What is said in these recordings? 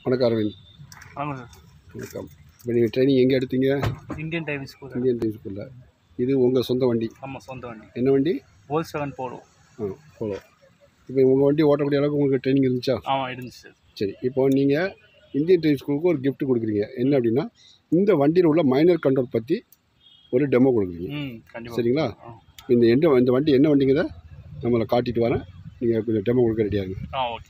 வணக்கம் அரவிந்த் ஆமாம் சார் வணக்கம் இப்போ நீங்கள் ட்ரைனிங் எங்கே எடுத்தீங்க Indian driving school Indian team ஸ்கூலில் இது உங்கள் சொந்த வண்டி ஆமாம் சொந்த வண்டி என்ன வண்டி ஹோல் செவன் போடும் ஆ போலோ இப்போ உங்கள் வண்டி ஓட்டக்கூடிய அளவுக்கு உங்களுக்கு ட்ரைனிங் இருந்துச்சா ஆமாம் இருந்துச்சு சார் சரி இப்போ நீங்கள் இந்தியன் டீம் ஸ்கூலுக்கு ஒரு gift கொடுக்குறீங்க என்ன அப்படின்னா இந்த வண்டியில் உள்ள மைனர் கண்ட்ரோல் பற்றி ஒரு டெமோ கொடுக்குறீங்க ம் கண்டிப்பாக சரிங்களா ஆ. இந்த எந்த இந்த வண்டி என்ன வண்டிங்கிறத நம்மளை காட்டிட்டு வரேன் நீங்கள் கொஞ்சம் டெமோ கொடுக்க ரெடியாகுங்க ஆ ஓகே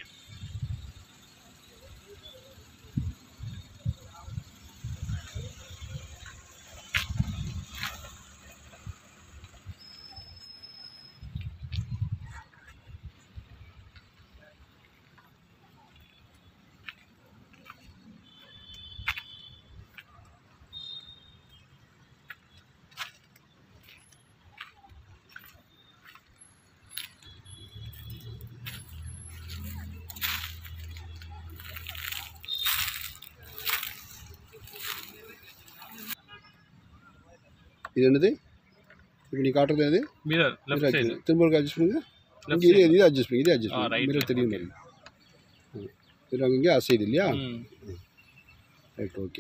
இது என்னது இப்போ நீ காட்டுறது எது மிரர் லெஃப்ட் சைடு திரும்ப அட்ஜஸ்ட் பண்ணுங்க Left இங்கே இது இது அட்ஜஸ்ட் பண்ணுங்க இது அட்ஜஸ்ட் ஆ, பண்ணுங்க right, மிரர் right, தெரியும் okay. பாருங்க இது அங்கே இங்கே அசைது இல்லையா ம் ரைட் ஓகே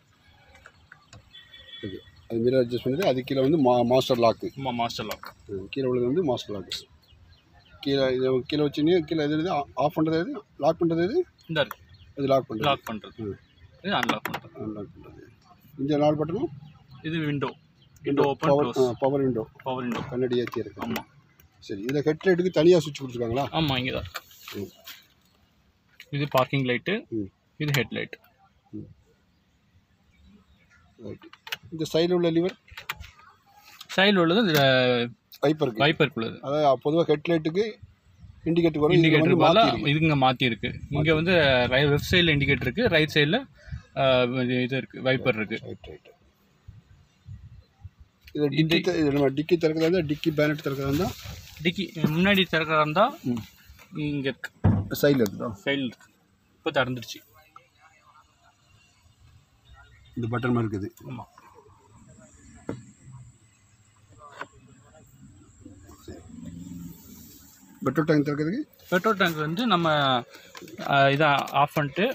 ஓகே அது மிரர் அட்ஜஸ்ட் பண்ணுது அது கீழே வந்து மா மாஸ்டர் லாக்கு ஆமாம் மாஸ்டர் லாக் கீழே உள்ளது வந்து மாஸ்டர் லாக்கு கீழே இது கீழே வச்சுன்னு கீழே எது எது ஆஃப் பண்ணுறது எது லாக் பண்ணுறது எது இந்த இருக்கு இது லாக் பண்ணுறது லாக் பண்ணுறது ம். இது அன்லாக் பண்ணுறது அன்லாக் பண்ணுறது இந்த நாலு பட்டனும் இது window window open power close power window power window கண்ணாடி ஏற்றி இருக்கு ஆமாம் சரி இதில் ஹெட்லைட்டுக்கு தனியாக சுவிட்ச் கொடுத்துருக்காங்களா ஆமாம் இங்கே தான் ம். இது பார்க்கிங் லைட்டு ம் இது ஹெட் லைட் ரைட் இந்த சைடில் உள்ள லிவர் சைடில் உள்ளது இந்த வைப்பருக்கு வைப்பருக்கு உள்ளது அதாவது பொதுவாக ஹெட்லைட்டுக்கு இண்டிகேட்டர் வரும் இதுல இண்டிகேட்டர் வந்து பதிலாக மாத்தி இருக்கு. இதுங்க மாற்றி இருக்கு இங்கே வந்து லெஃப்ட் சைடில் இண்டிகேட்டர் இருக்குது ரைட் சைடில் இது இருக்குது வைப்பர் இருக்குது ரைட் ரைட் இது டிக்கி த- இது நம்ம டிக்கி திறக்கிறதா இருந்தால் டிக்கி பேனட் திறக்கிறதா இருந்தால் டிக்கி முன்னாடி திறக்கிறதா இருந்தால் ம். இங்கே இருக்கு சைடில் இருக்குதா சைடில் இருக்கு இப்போ திறந்துருச்சு இந்த பட்டன் மாதிரி இருக்குது ஆமாம் பெட்ரோல் டேங்க் திறக்கிறதுக்கு பெட்ரோல் டேங்க் வந்து நம்ம அஹ், இதை ஆஃப் பண்ணிட்டு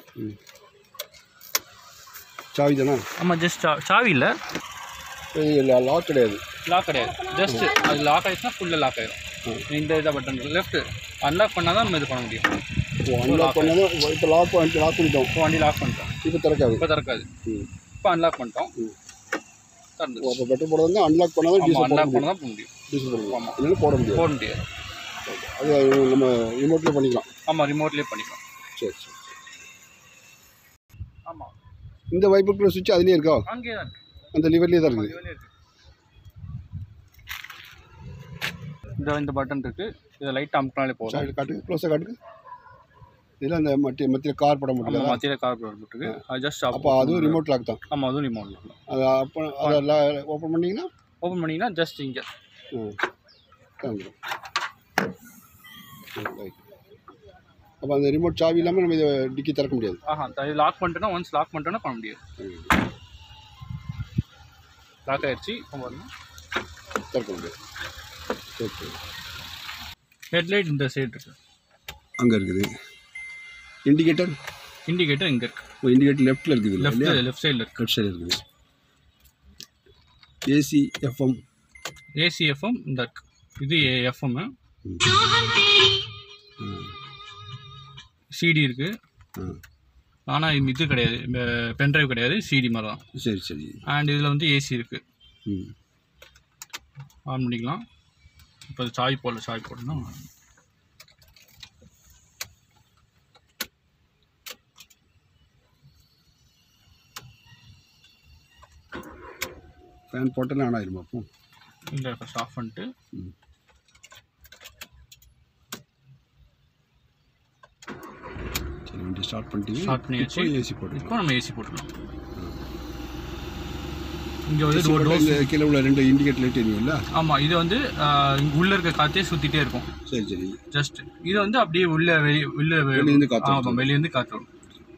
சாவி தானே ஆமாம் ஜஸ்ட் சாவி இல்லை இல்லை லாக் கிடையாது லாக் கிடையாது ஜஸ்ட் அது லாக் ஆயிடுச்சுன்னா ஃபுல்லாக லாக் ஆயிடும் இந்த இதை பட்டன் லெஃப்ட் அன்லாக் பண்ணால் தான் நம்ம இது பண்ண முடியும் இப்போ அன்லாக் பண்ணதும் இப்போ லாக் பண்ணிட்டு லாக் பண்ணிட்டோம் இப்போ வண்டி லாக் பண்ணிட்டோம் இப்போ திறக்காது இப்போ திறக்காது ம் இப்போ அன்லாக் பண்ணிட்டோம் ம். திறந்துச்சு அப்போ பெட்ரோல் போட வந்து அன்லாக் பண்ணால் தான் ஆமாம் டீசல் போட அன்லாக் முடியும் பண்ண தான் போக முடியும் டீசல் போட முடியும் ஆமாம். இல்லைன்னா போட முடியாது போட முடியாது அது நம்ம ரிமோட்லேயே பண்ணிக்கலாம் ஆமாம் ரிமோட்லேயே பண்ணிக்கலாம் சரி சரி ஆமாம் இந்த வைப்புக்குள்ள சுவிட்ச் அதுலேயே இருக்கா அங்கேயே தான் இருக்கு அந்த லிவர்லேயே தான் இருக்குது இதுவரையும் இருக்கு இந்த இந்த பட்டன் இருக்கு இதை லைட் அமுக்கினாலே போதும் சைடு காட்டுங்க க்ளோஸாக காட்டுங்க இதில் அந்த மத்திய மத்தியில் கார் படம் ஆமாம் மட்டும் மத்தியில் கார் போட்டுருக்கு அது ஜஸ்ட் அப்போ அதுவும் ரிமோட் லாக் தான் ஆமாம் அதுவும் ரிமோட் அது அப்போ அதை ஓப்பன் பண்ணிங்கன்னா ஓப்பன் பண்ணிங்கன்னா ஜஸ்ட் இங்கே ம் காமிக்கிறோம் அப்போ அந்த ரிமோட் சாவி இல்லாமல் நம்ம இதை டிக்கி திறக்க முடியாது ஆஹா இது லாக் பண்ணிட்டோன்னா ஒன்ஸ் லாக் பண்ணிட்டோன்னா பண்ண முடியாது லாக் ஆயிடுச்சு இப்போ பாருங்க திறக்க முடியாது சரி சரி ஹெட்லைட் இந்த சைடு இருக்கு அங்கே இருக்குது இண்டிகேட்டர் இண்டிகேட்டர் இங்கே இருக்கு இண்டிகேட்டர் லெஃப்ட்டில் இருக்குது இல்லை லெஃப்ட் லெஃப்ட் சைடில் இருக்கு கட் சைடு இருக்குது ஏசி எஃப்எம் ஏசிஎஃப்எம் இந்த இருக்கு இது எஃப்எம் சிடி இருக்கு ஆனால் இது கிடையாது பென்ட்ரைவ் கிடையாது சிடி மாதிரி தான் சரி சரி அண்ட் இதில் வந்து ஏசி இருக்கு ம் ஆன் பண்ணிக்கலாம் இப்போ சாய் போடல சாய் போடணும் ஃபேன் போட்டெல்லாம் ஆன் ஆயிருமா அப்போ இல்லை ஃபஸ்ட் ஆஃப் பண்ணிட்டு ம் சரி வண்டி ஸ்டார்ட் பண்ணிட்டீங்க Start பண்ணியாச்சு. ஏசி போட்டு இப்போ நம்ம ஏசி போட்டுக்கலாம் இங்கே வந்து டோர் டோர் இந்த கீழே உள்ள ரெண்டு இண்டிகேட்டர் லைட் தெரியும்ல ஆமாம் இது வந்து ஆஹ், இங்க உள்ள இருக்க காற்றே சுற்றிட்டே இருக்கும் சரி சரி ஜஸ்ட் இது வந்து அப்படியே உள்ள வெளியே உள்ள வெளியிருந்து காத்து ஆமாம் வெளியேருந்து காற்று வரும்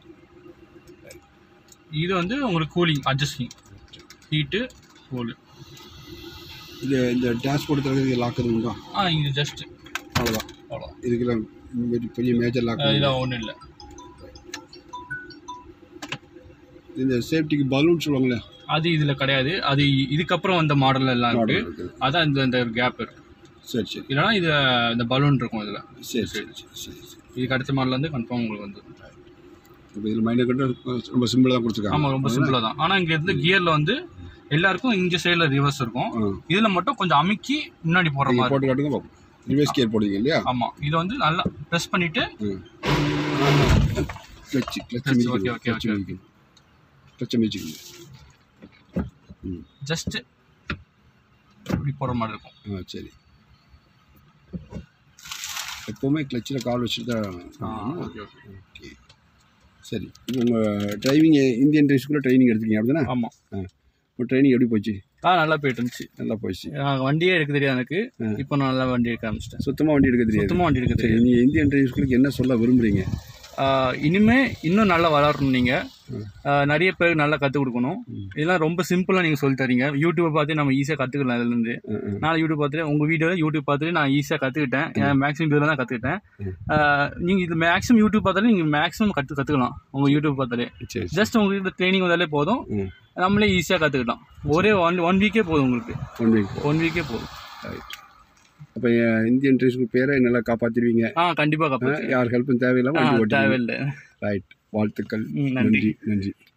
இது வந்து உங்களுக்கு கூலிங் அட்ஜஸ்டிங் ஹீட்டு கூலு இது இந்த டேஷ்போர்டு திறக்கிறது லாக் எதுவும் உண்டா ஆ இது ஜஸ்ட் அவ்வளோதான் அவ்வளோ இதுக்கெல்லாம் பெரிய- பெரிய மேஜர் லாக் இதெல்லாம் ஒன்றும் இல்லை இந்த சேஃப்டிக்கு பலூன் சொல்லுவாங்களே அது இதில் கிடையாது அது இதுக்கப்புறம் வந்த மாடல் எல்லாம் இருக்கு மாடல் இருக்குது அதான் இந்த இந்த கேப் இருக்கு சரி சரி இல்லைனா இது இந்த பலூன் இருக்கும் இதில் சரி சரி சரி சரி சரி இதுக்கு அடுத்த மாடல் வந்து கன்ஃபார்ம் உங்களுக்கு வந்து இப்போ இதில் மைனர் கண்ட்ரோல் ரொம்ப சிம்பிளாக தான் கொடுத்துருக்காங்க ஆமாம் ரொம்ப சிம்பிளாக தான் ஆனால் இங்கே இருந்து கியரில் வந்து எல்லாருக்கும் இங்கே சைடில் ரிவர்ஸ் இருக்கும் ஆ இதில் மட்டும் கொஞ்சம் அமுக்கி முன்னாடி போகிற நீங்கள் மாதிரி போட்டு காட்டுங்க பார்ப்போம் ரிவர்ஸ் கியர் போடுவீங்க இல்லையா ஆமாம் இதை வந்து நல்லா ப்ரெஸ் பண்ணிவிட்டு கிளச்சு கிளச்சு Clutch, மிதிக்கணும் okay, okay, கிளச்சு okay. மிதிக்கணும் கிளச்சை மிதிக்கணும் ம் ஜஸ்ட் இப்படி போகிற மாதிரி இருக்கும் ஆ சரி எப்போவுமே கிளச்சில் கால் வச்சுட்டு தான் ஓகே ஓகே ஓகே சரி இப்போ உங்கள் டிரைவிங் இந்தியன் டிரைவ்ஸ்குள்ளே ட்ரைனிங் எடுத்தீங்க அப்படிதானே ஆமாம் ஆ இப்போ ட்ரைனிங் எப்படி போச்சு ஆ நல்லா போயிட்டு இருந்துச்சு நல்லா போச்சு நான் வண்டியே எடுக்க தெரியாது எனக்கு இப்போ நான் நல்லா வண்டி எடுக்க ஆரம்பிச்சிட்டேன் சுத்தமாக வண்டி எடுக்க தெரியாது சுத்தமாக வண்டி எடுக்க தெரியாது சரி நீங்கள் இந்தியன் டிரைவ்ஸ்களுக்கு என்ன சொல்ல விரும்புகிறீங்க ஆ, இனிமே இன்னும் நல்லா வளரணும் நீங்கள் நிறைய பேருக்கு நல்லா கற்றுக் கொடுக்கணும் ம். இதெல்லாம் ரொம்ப சிம்பிளாக நீங்கள் சொல்லி தரீங்க யூடியூப்பை பார்த்து நம்ம ஈஸியாக கற்றுக்கலாம் இதுலேருந்து ம், ம். நான் யூடியூப் பார்த்துட்டு உங்கள் வீடியோ யூடியூப் பார்த்துட்டு நான் ஈஸியாக கற்றுக்கிட்டேன் மேக்ஸிமம் இதில் தான் கற்றுக்கிட்டேன் ம். நீங்கள் இது மேக்ஸிமம் யூடியூப் பார்த்தாலே நீங்கள் மேக்ஸிமம் கற்று கற்றுக்கலாம் உங்கள் யூடியூப் பார்த்தாலே சரி சரி ஜஸ்ட் உங்களுக்கு ட்ரைனிங் வந்தாலே போதும் ம் நம்மளே ஈஸியாக கற்றுக்கலாம் ஒரே ஒன் ஒன் வீக்கே போதும் உங்களுக்கு ஒன் வீக் ஒன் வீக்கே போதும் ரைட் அப்போ இந்தியன் டிரைவ்ஸ்க்கு பேரை நல்லா காப்பாற்றிடுவீங்க ஆ கண்டிப்பாக கற்றுக்கலாம் யார் ஹெல்ப்பும் தேவையில்லாமல் வண்டி ஓட்டுவீங்க தேவையில்லை ரைட் வாழ்த்துக்கள் ம், நன்றி நன்றி நன்றி